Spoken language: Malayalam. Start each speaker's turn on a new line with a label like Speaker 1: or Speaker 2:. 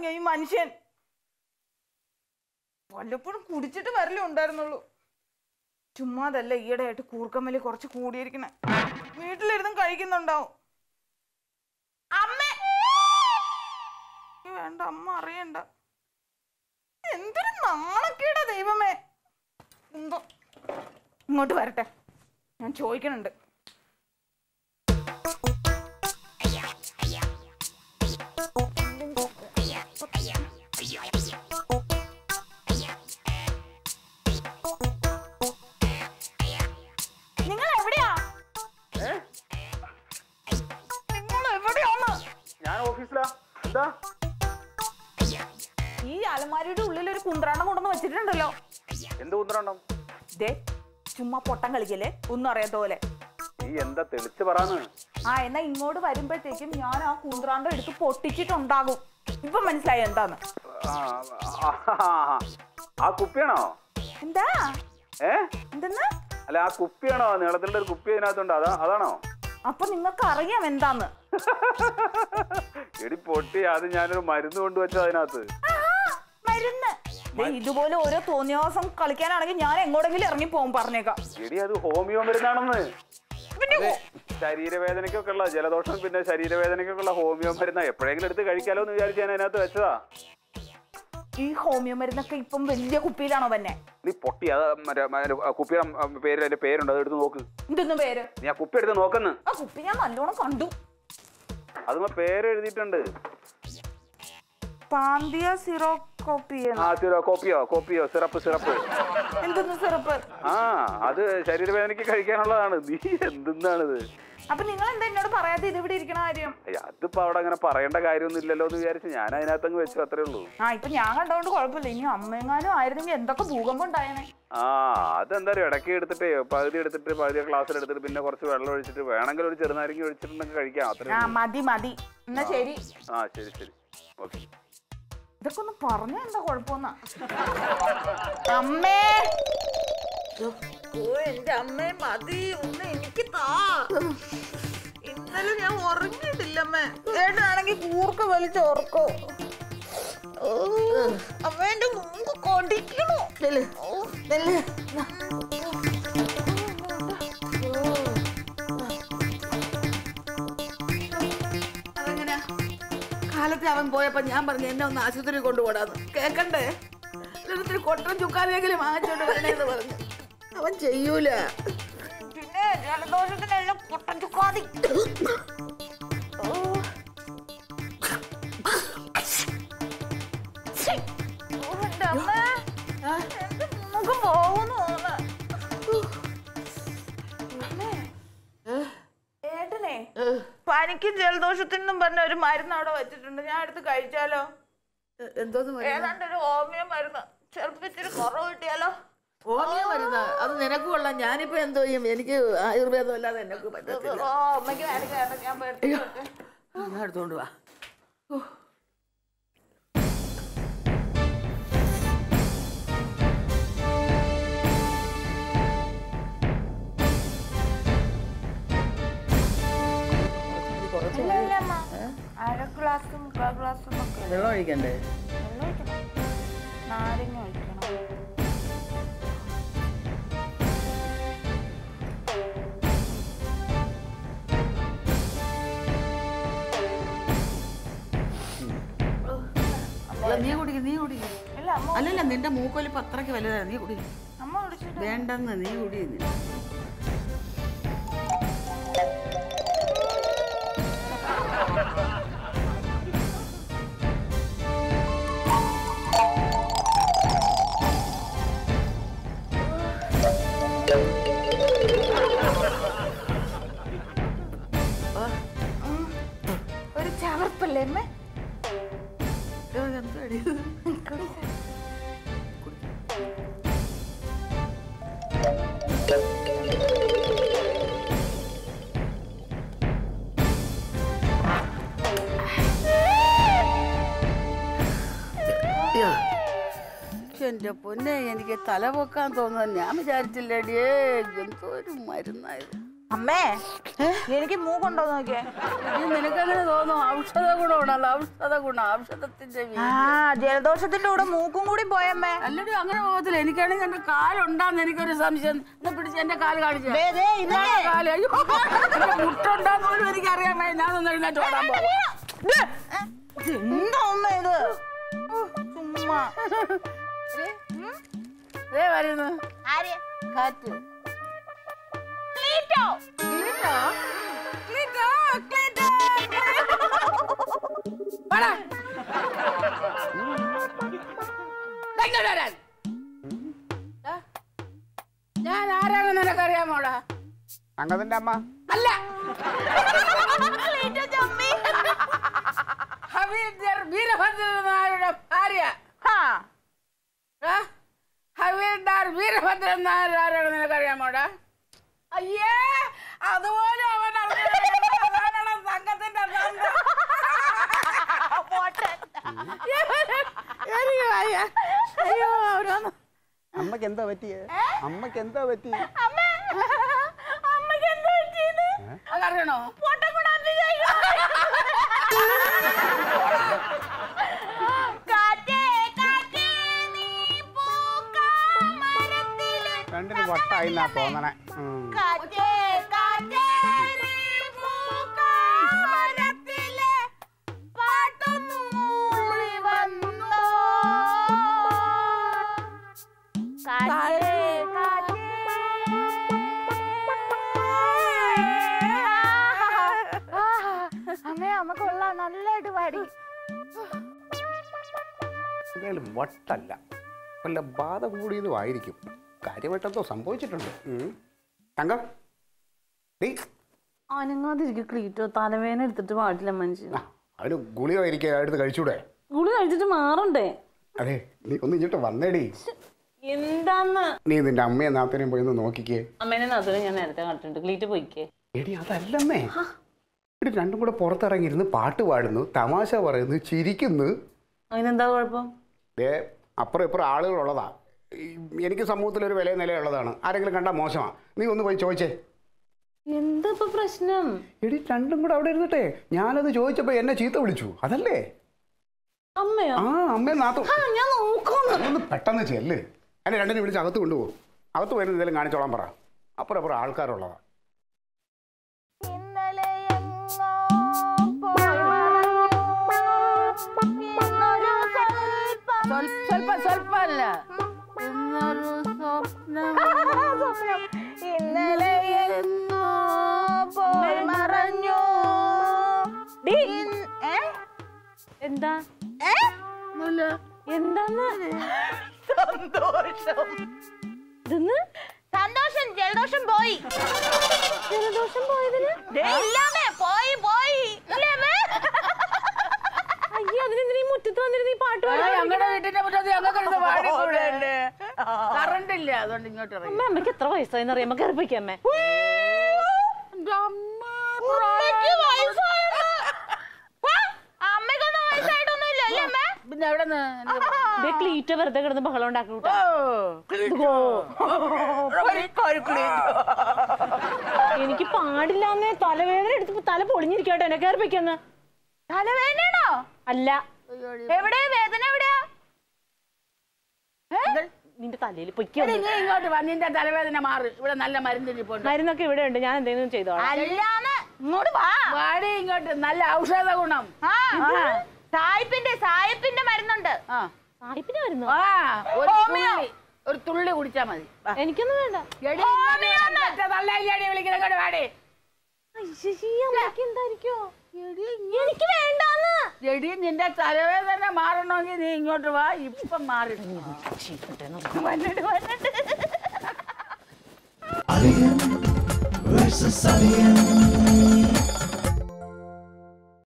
Speaker 1: തുടങ്ങിയ ഈ മനുഷ്യൻ വല്ലപ്പോഴും കുടിച്ചിട്ട് വരലേ ഉണ്ടായിരുന്നുള്ളൂ ചുമ്മാതല്ല ഈയിടെയായിട്ട് കൂർക്കമ്മലി കുറച്ച് കൂടിയിരിക്കണേ വീട്ടിലിരുന്നും കഴിക്കുന്നുണ്ടാവും അമ്മേ വേണ്ട അമ്മ അറിയണ്ട എന്തൊരു നാണക്കേടാ ദൈവമേ എന്തോ ഇങ്ങോട്ട് വരട്ടെ ഞാൻ ചോദിക്കണുണ്ട് നിങ്ങൾ എവിടെയാ നിങ്ങൾ എവിടെയാണ്
Speaker 2: ഞാൻ ഓഫീസിലാ എന്താ
Speaker 1: ഈ അലമാരിയുടെ ഉള്ളിൽ ഒരു കുന്ത്രാണ്ടം കൊണ്ടുവന്ന് വെച്ചിട്ടുണ്ടല്ലോ
Speaker 2: എന്ത് കുന്തറുണ്ടോ
Speaker 1: ദേ ചുമ്മാ പൊട്ടം കളിക്കല്ലേ ഒന്നും അറിയാത്ത പോലെ
Speaker 2: നീ എന്താ തെളിച്ച് പറയാന്ന്
Speaker 1: ആ എന്നാ ഇങ്ങോട്ട് വരുമ്പോഴത്തേക്കും ഞാൻ ആ കുന്ത്രാണ്ടം എടുത്ത് പൊട്ടിച്ചിട്ടുണ്ടാകും ഇപ്പൊ മനസ്സിലായി എന്താന്ന്
Speaker 2: ആ, ആ, ആ, ആ കുപ്പിയാണോ
Speaker 1: എന്താ
Speaker 2: ഏ
Speaker 1: എന്തെന്ന്
Speaker 2: അല്ല ആ കുപ്പിയാണോ നീളത്തിലുള്ള ഒരു കുപ്പി അതിനകത്തുണ്ട് അതാ അതാണോ
Speaker 1: അപ്പൊ നിങ്ങൾക്ക് അറിയാം എന്താന്ന്
Speaker 2: എടി പൊട്ടി അത് ഞാനൊരു മരുന്ന് കൊണ്ടുവച്ചത് അതിനകത്ത്
Speaker 1: ആഹാ, മരുന്ന് ദേ, ഇതുപോലെ ഓരോ തോന്നിയാസം കളിക്കാനാണെങ്കിൽ ഞാൻ എങ്ങോട്ടെങ്കിലും ഇറങ്ങി പോകും പറഞ്ഞേക്കാം
Speaker 2: എടി അത് ഹോമിയോ മരുന്നാണെന്ന്
Speaker 1: പിന്നെ
Speaker 2: അതെ, ശരീരവേദനയ്ക്കൊക്കെ ഉള്ള ജലദോഷം പിന്നെ ശരീരവേദനയ്ക്കൊക്കെ ഉള്ള ഹോമിയോ മരുന്നാ എപ്പോഴെങ്കിലും എടുത്ത് കഴിക്കാലോ എന്ന് വിചാരിച്ച് ഞാൻ അതിനകത്ത് വെച്ചതാ
Speaker 1: ഈ ഹോമിയോ മരുന്നൊക്കെ ഇപ്പം വലിയ കുപ്പിയിലാണോ തന്നെ
Speaker 2: നീ പൊട്ടി അത് മറ്റേ മറ്റേ ആ കുപ്പിയുടെ ആ പേര് അതിന്റെ പേരുണ്ട് അത് എടുത്ത് നോക്ക്
Speaker 1: എന്തൊന്നും പേര്
Speaker 2: നീ ആ കുപ്പി എടുത്ത് നോക്കുന്നു
Speaker 1: ആ കുപ്പി ഞാൻ നല്ലോണം കണ്ടു
Speaker 2: അതുമ്പോ പേര് എഴുതിയിട്ടുണ്ട്
Speaker 1: പാന്തിയ സിറോ കോപ്പി
Speaker 2: ആ സിറോ കോപ്പിയോ കോപ്പിയോ സിറപ്പ് സിറപ്പ്
Speaker 1: എന്തൊന്ന് സിറപ്പ്
Speaker 2: ആ അത് ശരീരവേദനയ്ക്ക് കഴിക്കാനുള്ളതാണ് നീ എന്തെന്നാണിത്
Speaker 1: അപ്പൊ നിങ്ങൾ എന്താ എന്നോട് പറയാതെ ഇത് ഇവിടെ ഇരിക്കണ കാര്യം
Speaker 2: അയ്യ, അതിപ്പോ അവിടെ അങ്ങനെ പറയേണ്ട കാര്യമൊന്നും ഇല്ലല്ലോ എന്ന് വിചാരിച്ച് ഞാൻ അതിനകത്തങ്ങ് വെച്ചു അത്രേ ഉള്ളൂ
Speaker 1: ആ ഇപ്പൊ ഞാൻ കണ്ടോണ്ട് കുഴപ്പമില്ല ഇനി അമ്മയെങ്ങാനും ആയിരുന്നെങ്കിൽ എന്തൊക്കെ ഭൂകമ്പം ഉണ്ടായേനെ
Speaker 2: ആ അതെന്താ അറിയോ ഇടയ്ക്ക് എടുത്തിട്ട് പകുതി എടുത്തിട്ട് പകുതി ക്ലാസ്സിൽ എടുത്തിട്ട് പിന്നെ കുറച്ച് വെള്ളം ഒഴിച്ചിട്ട് വേണമെങ്കിൽ ഒരു ചെറുനാരങ്ങ ഒഴിച്ചിട്ടുണ്ടെങ്കിൽ കഴിക്കാം അത്രേ
Speaker 1: ആ
Speaker 2: ഉള്ളൂ.
Speaker 1: മതി മതി എന്നാ ശരി
Speaker 2: ആ ശരി ശരി ഓക്കെ
Speaker 1: ഇതൊക്കെ ഒന്ന് പറഞ്ഞ എന്താ കുഴപ്പമെന്നാ അമ്മേ ഓ എന്റെ അമ്മേ മതി ഒന്ന് എനിക്ക് താ ഇന്നലെ ഞാൻ ഉറങ്ങിയിട്ടില്ലമ്മേ ഏട്ടനാണെങ്കിൽ കൂർക്ക വലിച്ച് ഉറക്കോ ഓ, അമ്മ എന്റെ മൂക്ക് കൊടിക്കണു ഓ,
Speaker 3: അതെങ്ങനെയാ കാലത്ത് അവൻ പോയപ്പോ ഞാൻ പറഞ്ഞു എന്നെ ഒന്ന് ആശുപത്രി കൊണ്ടുപോടാന്ന് കേക്കണ്ടേ എന്നിട്ട് കൊട്ടൻ ചുക്കാനെങ്കിലും വാങ്ങിച്ചോണ്ട് വരണേന്ന് പറഞ്ഞു അവൻ ചെയ്യൂല
Speaker 1: പിന്നെ ജലദോഷത്തിനെല്ലാം പൊട്ടൻ ചുക്കാതി ഓ. ഛി, ഓ, എന്റെ അമ്മേ. എന്റെ മുഖം പോകുന്നു ഏട്ടനെ പനിക്കും ജലദോഷത്തിനും പറഞ്ഞ ഒരു മരുന്ന് അവിടെ വെച്ചിട്ടുണ്ട് ഞാൻ എടുത്ത് കഴിച്ചാലോ
Speaker 3: എന്തോന്ന് മരുന്ന്?
Speaker 1: ഏതാണ്ട് ഒരു ഹോമിയോ മരുന്ന് ചിലപ്പോ ഇച്ചിരി കുറവ് കിട്ടിയാലോ
Speaker 3: ഹോമിയോ മരുന്ന് അത് നിനക്ക് കൊള്ളാം ഞാനിപ്പോ എന്തോ ചെയ്യും എനിക്ക് ആയുർവേദം അല്ലാതെ എനക്ക് പറ്റത്തില്ല
Speaker 1: ഓ അമ്മയ്ക്ക് വേണമെങ്കിൽ വേണ്ട ഞാൻ പോയി എടുത്ത് വെക്കാം.
Speaker 3: ഞാൻ എടുത്തോണ്ട് വാ
Speaker 1: ഇല്ല, ഇല്ല, അമ്മ. അര ഗ്ലാസ് മുക്കാൽ ഗ്ലാസ് ഒക്കെ
Speaker 3: വെള്ളം ഒഴിക്കണ്ടേ
Speaker 1: വെള്ളം ഒഴിക്കണം നാരങ്ങ ഒഴിക്കണം
Speaker 3: അല്ല നീ കുടിക്കും നീ കുടിക്കും
Speaker 1: ഇല്ല അമ്മ
Speaker 3: അല്ലല്ല നിന്റെ മൂക്കൊലിപ്പ് അത്രയ്ക്ക് വലുതാണ് നീ കുടി
Speaker 1: അമ്മ വിളിച്ചിട്ട്
Speaker 3: വേണ്ടെന്ന് നീ കുടി
Speaker 1: ഒരു ചവർപ്പല്ലേ അമ്മ
Speaker 3: എന്താടി എന്റെ പൊന്നെ എനിക്ക് തല പൊക്കാൻ തോന്നുന്നു ഞാൻ വിചാരിച്ചില്ലടിയേ എന്തോ ഒരു മരുന്നായത്
Speaker 1: അമ്മേ എനിക്ക് മൂക്കുണ്ടോ നോക്കിയേ
Speaker 3: ഇത് നിനക്കങ്ങനെ തോന്നും ഔഷധ ഗുണമാണല്ലോ ഔഷധ ഗുണം ഔഷധത്തിന്റെ വീ-
Speaker 1: ആ ജലദോഷത്തിന്റെ കൂടെ മൂക്കും കൂടി പോയമ്മേ
Speaker 3: അല്ലടി അങ്ങനെ പോകത്തില്ല എനിക്കാണെങ്കിൽ എന്റെ കാലുണ്ടാന്ന് എനിക്കൊരു സംശയം ഒന്ന് പിടിച്ച് എന്റെ കാല് കാണിച്ചു
Speaker 1: ദേ, ദേ, ഇതാണ്.
Speaker 3: കാല് അയ്യോ എന്റെ മുട്ടുണ്ടാന്ന് പോലും എനിക്കറിയാൻ വയ്യ ഞാൻ ഒന്ന് എഴുന്നേറ്റ് ഓടാൻ പോകും
Speaker 1: എന്താ അമ്മ ഇത് ഉഹ്, ചുമ്മാ
Speaker 3: ദേ വരുന്നു
Speaker 1: ആര്
Speaker 3: കാറ്റ്
Speaker 1: ക്ലീറ്റോ
Speaker 3: ക്ലീറ്റോ? ക്ലീറ്റോ, ക്ലീറ്റോ. വാടാ. ദാ ഇങ്ങോട്ട് വരാൻ. ദാ. ഞാൻ ആരാണെന്ന് നിനക്കറിയാമോടാ
Speaker 2: സംഘത്തിന്റെ അമ്മ
Speaker 3: അല്ല
Speaker 1: ക്ലീറ്റോ ചമ്മി
Speaker 3: ഹവീൽദാർ വീരഭദ്രൻ നായരുടെ ഭാര്യ
Speaker 1: ഹാ
Speaker 3: ആ? ഹവീൽദാർ വീരഭദ്രൻ നായർ ആരാണെന്ന് നിനക്കറിയാമോടാ അയ്യേ അതുപോലെ അവൻ അറിഞ്ഞില്ല. അതാണല്ലോ സംഘത്തിന്റെ തന്ത്രം.
Speaker 1: പോട്ടെ
Speaker 3: എനിക്ക് വയ്യ. അയ്യോ അവരൊന്ന്
Speaker 2: അമ്മക്ക് എന്താ പറ്റിയേ അമ്മക്ക് എന്താ പറ്റി
Speaker 1: അമ്മ അമ്മക്ക് എന്താ പറ്റിയത്
Speaker 3: അതറിയണോ
Speaker 1: പൊട്ടക്കുടാമ്പി കാറ്റേ കാറ്റേ നീ പൂക്കാമരത്തിലെ
Speaker 2: രണ്ടിന് വട്ടായി എന്നാ തോന്നണേ ഉം.
Speaker 1: കാറ്റേ കാറ്റേ നീ പൂക്കാമരത്തിലെ പാട്ടൊന്നു മൂളി വന്നോ കാറ്റേ കാറ്റേ അമ്മേ അമ്മ കൊള്ളാം നല്ലതായിട്ട് പാടി
Speaker 4: എന്തായാലും വട്ടല്ല വല്ല ബാധ കൂടിയതും ആയിരിക്കും കാര്യമായിട്ടെന്തോ സംഭവിച്ചിട്ടുണ്ട് ഉം. തങ്കം ഡീ
Speaker 5: അനങ്ങാതിരിക്കും ക്ലീറ്റോ തലവേദന എടുത്തിട്ട് പാടില്ല മനുഷ്യൻ
Speaker 4: ആ, അവന് ഗുളിയായിരിക്കും എടുത്ത് കഴിച്ചൂടെ
Speaker 5: ഗുളി കഴിച്ചിട്ട് മാറണ്ടേ
Speaker 4: അതെ നീ ഒന്ന് ഇങ്ങോട്ട് വന്നേടി
Speaker 5: എന്താന്ന്
Speaker 4: നീ നിന്റെ അമ്മയെ നാത്തനെയും പോയി ഒന്ന് നോക്കിക്കേ
Speaker 5: അമ്മേനെ നദിനെ ഞാൻ നേരത്തെ കണ്ടിട്ടുണ്ട് ക്ലീറ്റ് പോയിക്കേ
Speaker 4: എടി അതല്ലമ്മേ എടി രണ്ടും കൂടെ പുറത്തിറങ്ങിയിരുന്ന് പാട്ട് പാടുന്നു തമാശ പറയുന്നു ചിരിക്കുന്നു
Speaker 5: അതിനെന്താ കുഴപ്പം
Speaker 4: ദേ അപ്പുറം ഇപ്പുറം ആളുകളുള്ളതാ ഈ എനിക്ക് സമൂഹത്തിൽ ഒരു വില നിലയുള്ളതാണ് ആരെങ്കിലും കണ്ടാൽ മോശമാ നീ ഒന്ന് പോയി ചോദിച്ചേ
Speaker 5: എന്താ ഇപ്പൊ പ്രശ്നം
Speaker 4: എടി രണ്ടും കൂടെ അവിടെ ഇരുന്നിട്ടെ ഞാനത് ചോദിച്ചപ്പോൾ എന്നെ ചീത്ത വിളിച്ചു അതല്ലേ
Speaker 5: അമ്മയോ
Speaker 4: ആ അമ്മയെ നാത്തു
Speaker 5: ആ ഞാൻ നോക്കുന്നു
Speaker 4: ഒന്ന് പെട്ടെന്ന് ചെല്ല് എന്നെ രണ്ടിനെ വിളിച്ച് അകത്ത് കൊണ്ടുപോകും അകത്ത് പോയി എന്തെങ്കിലും കാണിച്ചോളാൻ പറ അപ്പുറം അപ്പുറം ആൾക്കാരുള്ളതാ
Speaker 1: ഇന്നലെ എങ്ങോ പോയി മറഞ്ഞു. ഇന്നൊരു സ്വൽപ്പം
Speaker 3: സ്വൽ- സ്വല്പം സ്വല്പല്ല എന്നൊരു സ്വപ്നം
Speaker 1: സ്വപ്നം. ഇന്നലെ എങ്ങോ പോയി മറഞ്ഞു ഇൻ- ഏ?
Speaker 5: എന്താ
Speaker 1: ഏ?
Speaker 3: ഒന്നുമില്ല.
Speaker 5: എന്താന്ന്
Speaker 1: സന്തോഷം
Speaker 5: ഇതെന്ന്
Speaker 1: സന്തോഷം ജലദോഷം പോയി
Speaker 5: ജലദോഷം പോയതിന്
Speaker 1: ദേ ഇല്ലാമേ പോയി പോയി ഇല്ലേ അമ്മേ?
Speaker 5: അയ്യോ അതിനെന്തിനാ ഈ മുറ്റത്ത് വന്നിരുന്ന് ഈ പാട്ട്
Speaker 3: ആ,
Speaker 5: പാടാൻ
Speaker 3: ഞങ്ങളുടെ വീട്ടിന്റെ മുറ്റത്ത് ഞങ്ങൾക്ക് പാടിക്കൂടെ കറണ്ട് ഇല്ല അതുകൊണ്ട് ഇങ്ങോട്ട് ഇറങ്ങി
Speaker 5: അമ്മ അമ്മയ്ക്ക് എത്ര വയസ്സായെന്ന് അറിയാമോ കയറിപ്പോയിക്കേ അമ്മേ
Speaker 1: ഉമ്മയ്ക്ക് വയസ്സായെന്ന്. ആ, അമ്മയ്ക്കൊന്നും വയസ്സായിട്ടൊന്നുമില്ല അല്ലേ അമ്മേ
Speaker 3: പിന്നെ എവിടെ നിന്ന്
Speaker 5: ദേ ക്ലീറ്റ വെറുതെ കിടന്ന് ബഹളം ഉണ്ടാക്കി കൂട്ടാ എനിക്ക് പാടില്ലാന്നേ തലവേദന എടുത്തപ്പോ തല പൊളിഞ്ഞിരിക്കട്ടെ എന്നെ കയറിപ്പിക്കെന്ന്
Speaker 1: തലവേദനയാണോ
Speaker 5: അല്ല
Speaker 1: എവിടെ വേദന എവിടെയാ
Speaker 5: നിന്റെ തലയിൽ പൊയ്ക്കോ
Speaker 3: നീ ഇങ്ങോട്ട് വാ നിന്റെ തലവേദന മാറി ഇവിടെ നല്ല മരുന്ന് ഇരിപ്പുണ്ട്
Speaker 5: മരുന്നൊക്കെ ഇവിടെ ഉണ്ട് ഞാൻ എന്തെങ്കിലും ചെയ്തോളാം
Speaker 1: അല്ലാന്ന് ഇങ്ങോട്ട് വാ
Speaker 3: വാടി ഇങ്ങോട്ട് നല്ല ഔഷധ ഗുണം
Speaker 1: ആ സായിപ്പിന്റെ സായിപ്പിന്റെ മരുന്നുണ്ട്
Speaker 3: ആ
Speaker 5: സായിപ്പിന് വരുന്നു
Speaker 3: ആ ഒരു തുള്ളി ഒരു തുള്ളി കുടിച്ചാ മതി വാ.
Speaker 5: എനിക്കൊന്നും വേണ്ട
Speaker 3: എടി, ഇങ്ങനെ ഞാൻ പെറ്റ തള്ളയില്ലേടി വിളിക്കുന്നത് ഇങ്ങോട്ട് വാടി
Speaker 5: അയ്യയ്യ, അമ്മയ്ക്ക് എന്തായിരിക്കോ എനിക്ക് വേണ്ടാന്ന്
Speaker 3: എടി നിന്റെ തലവേദന മാറണമെങ്കിൽ നീ ഇങ്ങോട്ട് വാ ഇപ്പം മാറി വന്നിട്ട് വന്നിട്ട്
Speaker 6: Alien versus Alien.